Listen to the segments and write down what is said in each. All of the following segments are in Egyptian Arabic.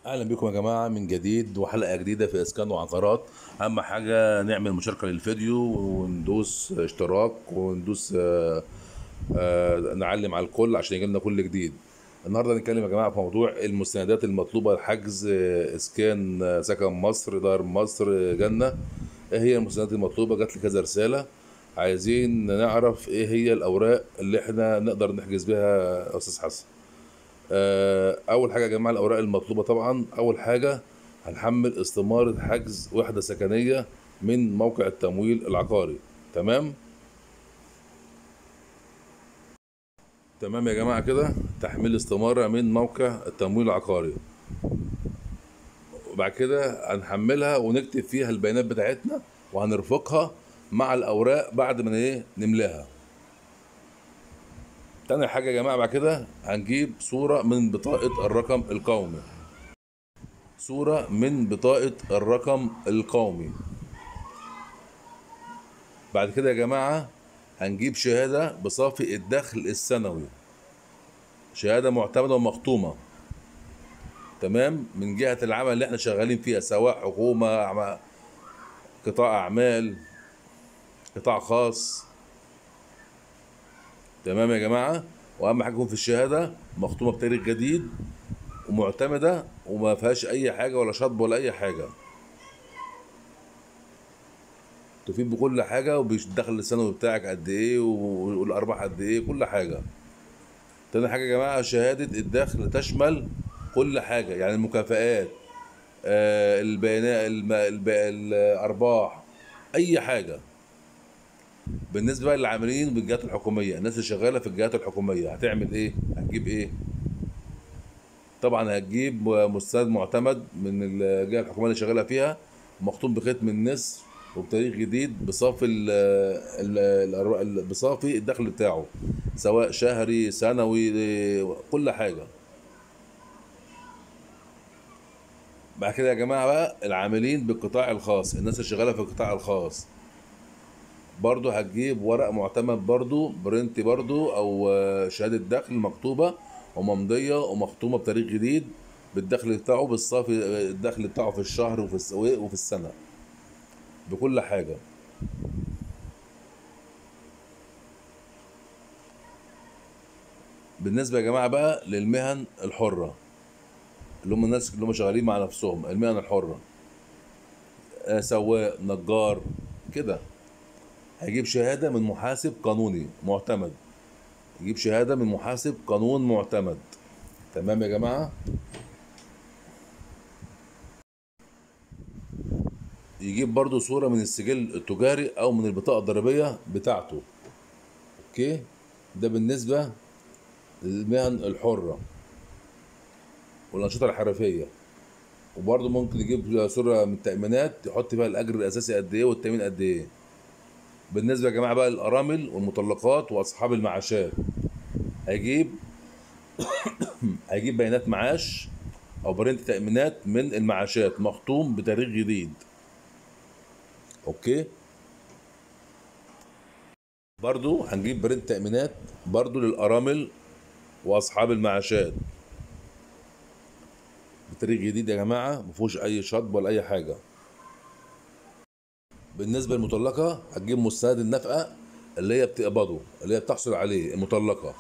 اهلا بكم يا جماعه من جديد وحلقه جديده في اسكان وعقارات اهم حاجه نعمل مشاركه للفيديو وندوس اشتراك وندوس آه، آه، نعلم على الكل عشان يجي لنا كل جديد النهارده هنتكلم يا جماعه في موضوع المستندات المطلوبه لحجز آه، اسكان آه، سكن مصر دار مصر آه، جنه ايه هي المستندات المطلوبه جات لي كذا رساله عايزين نعرف ايه هي الاوراق اللي احنا نقدر نحجز بيها يا استاذ حسن آه، اول حاجه يا جماعه الاوراق المطلوبه طبعا اول حاجه هنحمل استماره حجز وحده سكنيه من موقع التمويل العقاري تمام تمام يا جماعه كده تحميل استماره من موقع التمويل العقاري وبعد كده هنحملها ونكتب فيها البيانات بتاعتنا وهنرفقها مع الاوراق بعد ما ايه نملاها تاني حاجة يا جماعة بعد كده هنجيب صورة من بطاقة الرقم القومي صورة من بطاقة الرقم القومي بعد كده يا جماعة هنجيب شهادة بصافي الدخل السنوي شهادة معتمدة ومختومة تمام من جهة العمل اللي احنا شغالين فيها سواء حكومة عم- قطاع أعمال قطاع خاص تمام يا جماعه واهم حاجه يكون في الشهاده مختومه بتاريخ جديد ومعتمده وما فيهاش اي حاجه ولا شطب ولا اي حاجه تفيد بكل حاجه وبيدخل السنوي بتاعك قد ايه و- والارباح قد ايه كل حاجه تاني حاجه يا جماعه شهاده الدخل تشمل كل حاجه يعني المكافآت آه البيانات الم- الب- الارباح اي حاجه بالنسبه بقى للعاملين بالجهات الحكوميه الناس اللي شغاله في الجهات الحكوميه هتعمل ايه هتجيب ايه طبعا هتجيب مستند معتمد من الجهه الحكوميه اللي شغاله فيها مختوم بختم النسر وبتاريخ جديد بصافي ال ال ال بصافي الدخل بتاعه سواء شهري سنوي كل حاجه بعد كده يا جماعه بقى العاملين بالقطاع الخاص الناس اللي شغاله في القطاع الخاص برضو هتجيب ورق معتمد برضو برنت برضو او آه، شهادة دخل مكتوبة وممضية ومختومة بتاريخ جديد بالدخل بتاعه بالصافي آه، الدخل بتاعه في الشهر وفي الس- وفي السنة بكل حاجة بالنسبة يا جماعة بقى للمهن الحرة اللي هم الناس اللي هم شغالين مع نفسهم المهن الحرة آه، سواق نجار كده هيجيب شهادة من محاسب قانوني معتمد يجيب شهادة من محاسب قانون معتمد تمام يا جماعة يجيب برضو صورة من السجل التجاري أو من البطاقة الضريبية بتاعته أوكي ده بالنسبة للمهن الحرة والأنشطة الحرفية وبرضه ممكن يجيب صورة من التأمينات يحط فيها الأجر الأساسي قد إيه والتأمين قد إيه بالنسبه يا جماعه بقى للارامل والمطلقات واصحاب المعاشات هيجيب هيجيب بيانات معاش او برنت تامينات من المعاشات مختوم بتاريخ جديد اوكي برضو هنجيب برنت تامينات برضو للارامل واصحاب المعاشات بتاريخ جديد يا جماعه مفيهوش اي شطب ولا اي حاجه بالنسبه للمطلقه هتجيب مستند النفقه اللي هي بتقبضه اللي هي بتحصل عليه المطلقه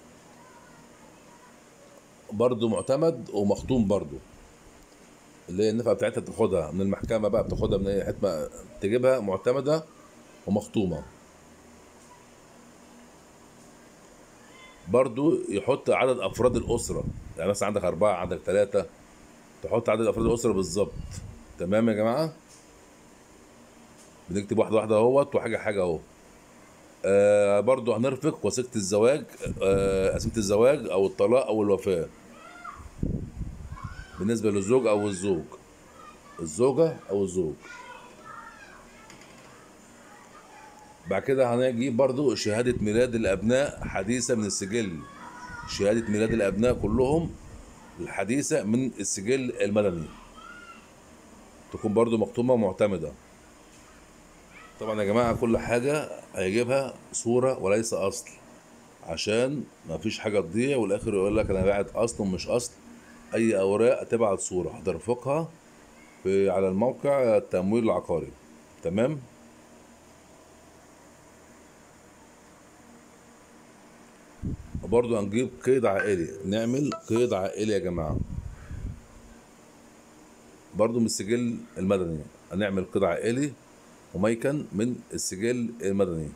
برضه معتمد ومختوم برضه اللي هي النفقه بتاعتها بتاخدها من المحكمه بقى بتاخدها من اي حته تجيبها معتمده ومختومه برضه يحط عدد افراد الاسره يعني مثلا عندك اربعه عندك ثلاثه تحط عدد افراد الاسره بالظبط تمام يا جماعه بنكتب واحده واحده اهوت وحاجه حاجه اهو آه برضو هنرفق وثيقه الزواج آه قسيمه الزواج او الطلاق او الوفاه بالنسبه للزوج او الزوج الزوجه او الزوج بعد كده هنجيب برضو شهاده ميلاد الابناء حديثه من السجل شهاده ميلاد الابناء كلهم الحديثه من السجل المدني تكون برضو مختومه ومعتمده طبعا يا جماعة كل حاجة هيجيبها صورة وليس أصل عشان ما فيش حاجة تضيع والآخر يقول لك أنا باعت أصل ومش أصل اي اوراق تبعت صوره هترفقها في على الموقع التمويل العقاري تمام وبرضه هنجيب قيد عائلي نعمل قيد عائلي يا جماعه برضه من السجل المدني هنعمل قيد عائلي وميكن من السجل المدني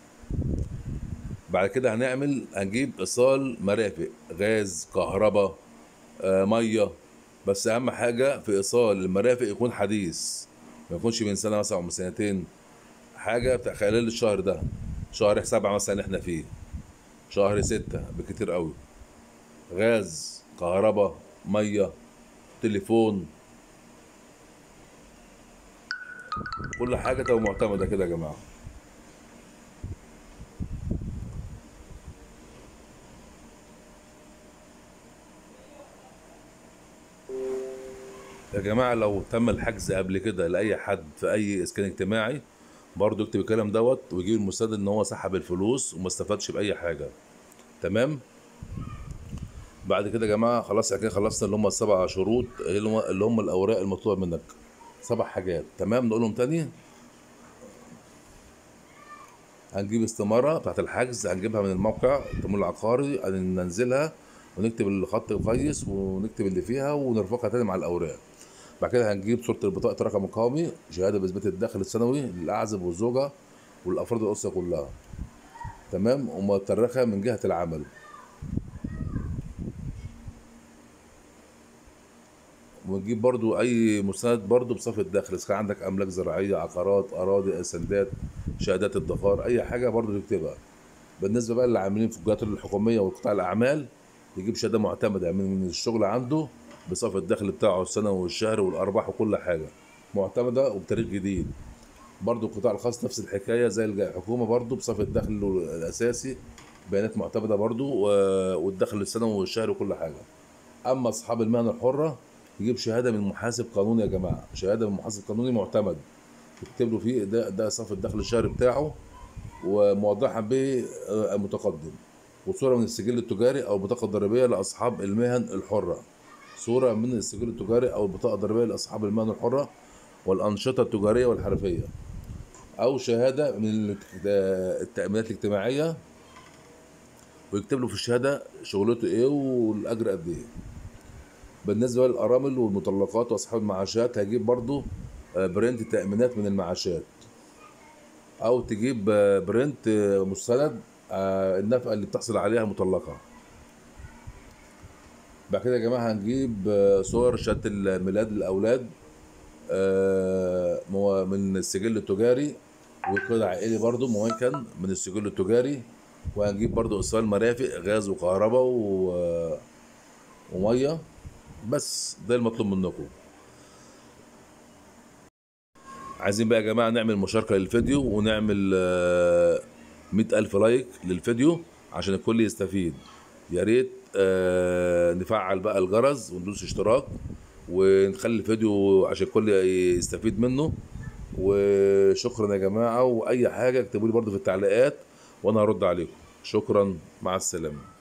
بعد كده هنعمل هنجيب ايصال مرافق غاز كهرباء آه، ميه بس اهم حاجه في ايصال المرافق يكون حديث ما يكونش من سنه مثلا او من سنتين حاجه بتاع خلال الشهر ده شهر سبعة مثلا احنا فيه شهر ستة بكتير قوي غاز كهرباء ميه تليفون كل حاجه تبقى معتمده كده يا جماعه يا جماعة لو تم الحجز قبل كده لأي حد في أي إسكان اجتماعي برضه يكتب الكلام دوت ويجيب المستند إن هو سحب الفلوس وما استفادش بأي حاجة تمام بعد كده يا جماعة خلاص احنا كده خلصنا اللي هم السبع شروط اللي هم اللي هم الأوراق المطلوبة منك سبع حاجات تمام نقولهم تاني هنجيب استمارة بتاعت الحجز هنجيبها من الموقع التمويل العقاري ننزلها ونكتب الخط الكويس ونكتب اللي فيها ونرفقها تاني مع الأوراق بعد كده هنجيب صورة البطاقة رقم القومي شهادة بإثبات الدخل السنوي للأعزب والزوجة والأفراد الأسرة كلها تمام ومترخة من جهة العمل ونجيب برضو أي مستند برضو بصافي الدخل إذا كان عندك أملاك زراعية عقارات أراضي سندات شهادات الدخار أي حاجة برضو تكتبها بالنسبة بقى للعاملين في الجهات الحكومية وقطاع الأعمال يجيب شهادة معتمدة من الشغل عنده بصافي الدخل بتاعه السنوي والشهري والأرباح وكل حاجة معتمدة وبتاريخ جديد برضو القطاع الخاص نفس الحكاية زي الج- الحكومة برضو بصافي الدخل الأساسي بيانات معتمدة برضو و- والدخل السنوي والشهري وكل حاجة أما أصحاب المهنة الحرة يجيب شهادة من محاسب قانوني يا جماعة شهادة من محاسب قانوني معتمد يكتب له فيه ده ده صافي الدخل الشهري بتاعه وموضحا به آه، متقدم وصورة من السجل التجاري أو البطاقة الضريبية لأصحاب المهن الحرة صورة من السجل التجاري أو البطاقة الضريبية لأصحاب المهن الحرة والأنشطة التجارية والحرفية أو شهادة من الت- التأمينات الاجتماعية ويكتب له في الشهادة شغلته إيه والأجر قد إيه بالنسبة للأرامل والمطلقات وأصحاب المعاشات هيجيب برضو آه، برنت تأمينات من المعاشات أو تجيب آه، برنت آه، مستند آه، النفقة اللي بتحصل عليها مطلقة بعد كده يا جماعة هنجيب آه، صور شهادة الميلاد للأولاد آه، مو- من السجل التجاري وقيد عائلي برضو ممكن من السجل التجاري وهنجيب برضو إيصال مرافق غاز وكهرباء و- ومية بس ده المطلوب منكم عايزين بقى يا جماعة نعمل مشاركة للفيديو ونعمل مئة ألف لايك للفيديو عشان الكل يستفيد يا ريت آه، نفعل بقى الجرس وندوس اشتراك ونخلي الفيديو عشان الكل يستفيد منه وشكرا يا جماعة وأي حاجة اكتبوا لي برضو في التعليقات وأنا هرد عليكم شكرا مع السلامة